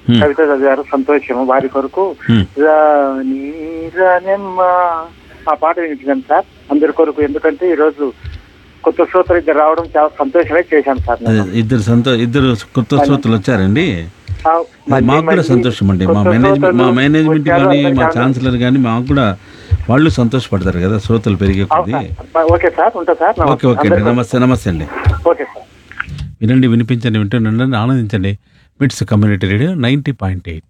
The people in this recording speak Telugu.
Hmm. కవిత చదివారు సంతోషము వారి కొరకు Hmm. రాణి రాణమ్మ ఆ పాట వినిపించాను సార్ అందరి కొరకు ఎందుకంటే ఈ రోజు కొత్త శ్రోతలు ఇద్దరు రావడం చాలా సంతోషమే చేశాను సార్ అదే, నేను. ఇద్దరు సంతో ఇద్దరు కొత్త శ్రోతలు వచ్చారండి ఆ, అది మళ్ళీ మాకు కూడా మళ్ళీ సంతోషం అండి మా కొత్త మేనేజ్మెంట్ మా శ్రోతలు మేనేజ్మెంట్ వచ్చారు, కానీ మా అందరికీ ఛాన్సలర్ కానీ మాకు కూడా వాళ్ళు సంతోషపడతారు కదా శ్రోతలు పెరిగే కొద్దీ అవునా? ఓకే సార్ ఉంటా సార్ ఓకే ఓకే అండి నమస్తే నమస్తే అండి ఓకే సార్ వినండి వినిపించండి వింటుండండి ఆనందించండి MITS community radio ninety point eight